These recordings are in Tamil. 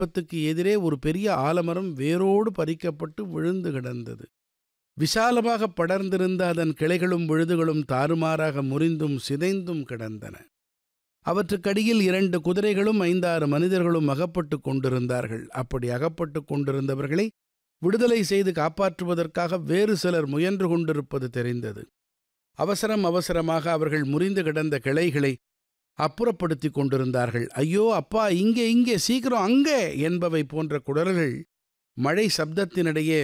மண்டபத்துக்கு எதிரே ஒரு பெரிய ஆலமரம் வேரோடு பறிக்கப்பட்டு விழுந்து கிடந்தது விசாலமாக படர்ந்திருந்த அதன் கிளைகளும் விழுதுகளும் தாறுமாறாக முறிந்தும் சிதைந்தும் கிடந்தன அவற்றுக்கடியில் இரண்டு குதிரைகளும் ஐந்தாறு மனிதர்களும் அகப்பட்டு கொண்டிருந்தார்கள் அப்படி அகப்பட்டு கொண்டிருந்தவர்களை விடுதலை செய்து காப்பாற்றுவதற்காக வேறு சிலர் முயன்று கொண்டிருப்பது தெரிந்தது அவசரம் அவசரமாக அவர்கள் முறிந்து கிடந்த கிளைகளை அப்புறப்படுத்தி கொண்டிருந்தார்கள் ஐயோ அப்பா இங்கே இங்கே சீக்கிரம் அங்கே என்பவை போன்ற குடல்கள் மழை சப்தத்தினிடையே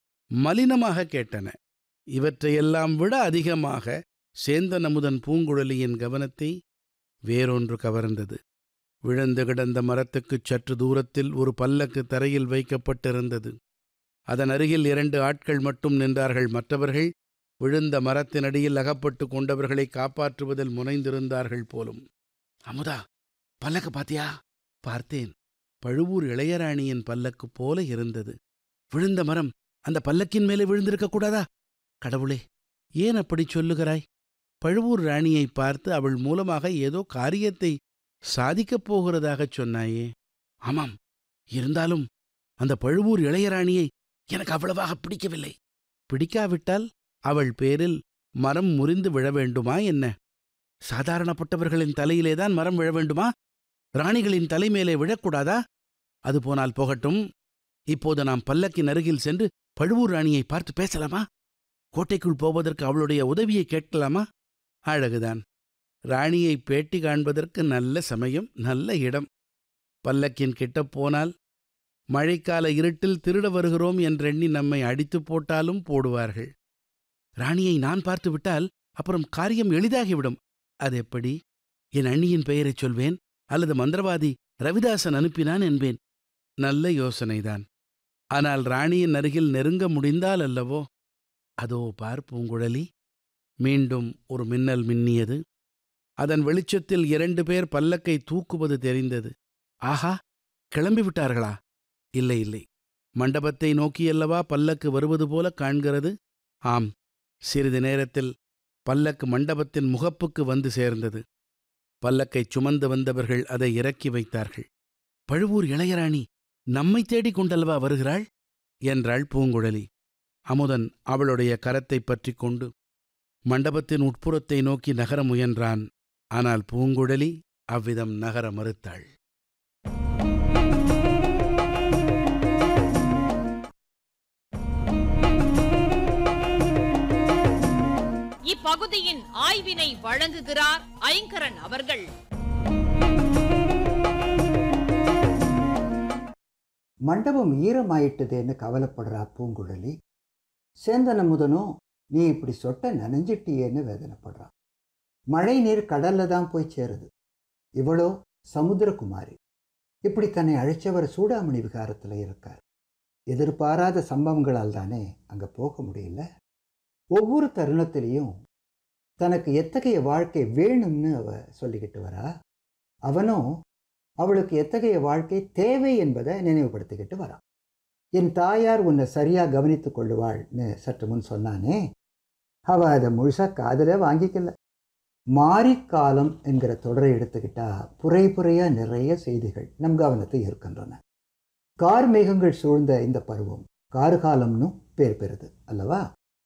மலினமாக கேட்டன இவற்றையெல்லாம் விட அதிகமாக சேந்தன் அமுதன் பூங்குழலியின் கவனத்தை வேறொன்று கவர்ந்தது விழுந்து கிடந்த மரத்துக்குச் சற்று தூரத்தில் ஒரு பல்லக்கு தரையில் வைக்கப்பட்டிருந்தது அதன் அருகில் இரண்டு ஆட்கள் மட்டும் நின்றார்கள் மற்றவர்கள் விழுந்த மரத்தினடியில் அகப்பட்டு கொண்டவர்களை காப்பாற்றுவதில் முனைந்திருந்தார்கள் போலும் அமுதா பல்லக்கு பாத்தியா பார்த்தேன் பழுவூர் இளையராணியின் பல்லக்கு போல இருந்தது விழுந்த மரம் அந்த பல்லக்கின் மேலே விழுந்திருக்க கூடாதா கடவுளே ஏன் அப்படி சொல்லுகிறாய் பழுவூர் ராணியை பார்த்து அவள் மூலமாக ஏதோ காரியத்தை சாதிக்கப் போகிறதாகச் சொன்னாயே ஆமாம் இருந்தாலும் அந்த பழுவூர் இளையராணியை எனக்கு அவ்வளவாக பிடிக்கவில்லை பிடிக்காவிட்டால் அவள் பேரில் மரம் முறிந்து விழ வேண்டுமா என்ன சாதாரணப்பட்டவர்களின் தலையிலேதான் மரம் விழ வேண்டுமா ராணிகளின் தலைமேலே விழக்கூடாதா அது போனால் போகட்டும் இப்போது நாம் பல்லக்கின் அருகில் சென்று பழுவூர் ராணியை பார்த்து பேசலாமா கோட்டைக்குள் போவதற்கு அவளுடைய உதவியை கேட்கலாமா அழகுதான் ராணியை பேட்டி காண்பதற்கு நல்ல சமயம் நல்ல இடம் பல்லக்கின் கிட்ட போனால் மழைக்கால இருட்டில் திருட வருகிறோம் என்றெண்ணி நம்மை அடித்து போட்டாலும் போடுவார்கள் ராணியை நான் பார்த்து விட்டால் அப்புறம் காரியம் எளிதாகிவிடும் அது எப்படி என் அண்ணியின் பெயரைச் சொல்வேன் அல்லது மந்திரவாதி ரவிதாசன் அனுப்பினான் என்பேன் நல்ல யோசனைதான் ஆனால் ராணியின் அருகில் நெருங்க முடிந்தால் அல்லவோ அதோ பார் பூங்குழலி மீண்டும் ஒரு மின்னல் மின்னியது அதன் வெளிச்சத்தில் இரண்டு பேர் பல்லக்கை தூக்குவது தெரிந்தது ஆஹா கிளம்பி விட்டார்களா இல்லை இல்லை மண்டபத்தை நோக்கியல்லவா பல்லக்கு வருவது போல காண்கிறது ஆம் சிறிது நேரத்தில் பல்லக்கு மண்டபத்தின் முகப்புக்கு வந்து சேர்ந்தது பல்லக்கை சுமந்து வந்தவர்கள் அதை இறக்கி வைத்தார்கள் பழுவூர் இளையராணி நம்மை தேடிக் கொண்டல்லவா வருகிறாள் என்றாள் பூங்குழலி அமுதன் அவளுடைய கரத்தைப் பற்றிக் கொண்டு மண்டபத்தின் உட்புறத்தை நோக்கி நகர முயன்றான் ஆனால் பூங்குழலி அவ்விதம் நகர மறுத்தாள் இப்பகுதியின் ஆய்வினை வழங்குகிறார் ஐங்கரன் அவர்கள் மண்டபம் ஈரமாயிட்டுதேன்னு கவலைப்படுறா பூங்குழலி சேந்தன் அமுதனும் நீ இப்படி சொட்ட நனைஞ்சிட்டியேன்னு வேதனைப்படுறான் மழை நீர் கடல்ல தான் போய் சேருது இவளோ சமுத்திரகுமாரி இப்படி தன்னை அழைச்சவர் சூடாமணி விகாரத்தில் இருக்கார் எதிர்பாராத சம்பவங்களால் தானே அங்கே போக முடியல ஒவ்வொரு தருணத்திலையும் தனக்கு எத்தகைய வாழ்க்கை வேணும்னு அவ சொல்லிக்கிட்டு வரா அவனும் அவளுக்கு எத்தகைய வாழ்க்கை தேவை என்பதை நினைவுபடுத்திக்கிட்டு வரான் என் தாயார் உன்னை சரியா கவனித்துக் கொள்ளுவாள்னு சற்று முன் சொன்னானே அவ அதை முழுசா காதல வாங்கிக்கல மாரிக்காலம் என்கிற தொடரை எடுத்துக்கிட்டா புரை புரையா நிறைய செய்திகள் நம் கவனத்தை இருக்கின்றன கார் மேகங்கள் சூழ்ந்த இந்த பருவம் கார்காலம்னு பேர் பெறுது அல்லவா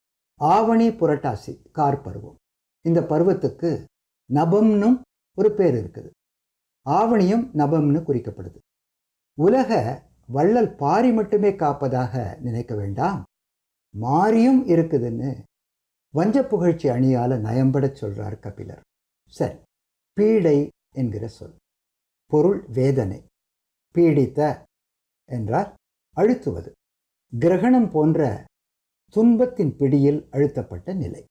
ஆவணி புரட்டாசி கார் பருவம் இந்த பருவத்துக்கு நபம்னும் ஒரு பேர் இருக்குது ஆவணியும் நபம்னு குறிக்கப்படுது உலக வள்ளல் பாரி மட்டுமே காப்பதாக நினைக்க வேண்டாம் மாரியும் இருக்குதுன்னு வஞ்ச புகழ்ச்சி அணியால நயம்படச் சொல்றார் கபிலர் சரி பீடை என்கிற சொல் பொருள் வேதனை பீடித்த என்றார் அழுத்துவது கிரகணம் போன்ற துன்பத்தின் பிடியில் அழுத்தப்பட்ட நிலை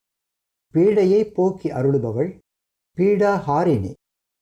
பீடையை போக்கி அருளுபவள் பீடாஹாரிணி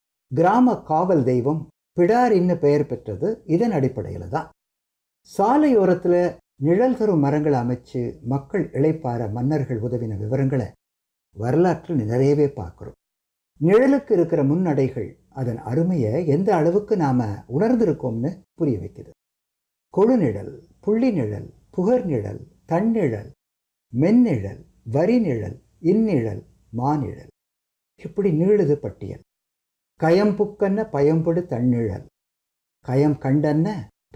கிராம காவல் தெய்வம் பிடாரின்னு பெயர் பெற்றது இதன் அடிப்படையில் தான் சாலையோரத்தில் நிழல் தரும் மரங்களை அமைச்சு மக்கள் இளைப்பார மன்னர்கள் உதவின விவரங்களை வரலாற்றில் நிறையவே பார்க்குறோம் நிழலுக்கு இருக்கிற முன்னடைகள் அதன் அருமையை எந்த அளவுக்கு நாம் உணர்ந்திருக்கோம்னு புரிய வைக்குது கொழுநிழல் புள்ளி நிழல் புகர் நிழல் தன்னிழல் மென்னிழல் வரி நிழல் இந்நிழல் மாநிழல் இப்படி நீளுது பட்டியல் கயம்புக்கன்ன பயம்படு தன்னிழல் கயம் கண்டன்ன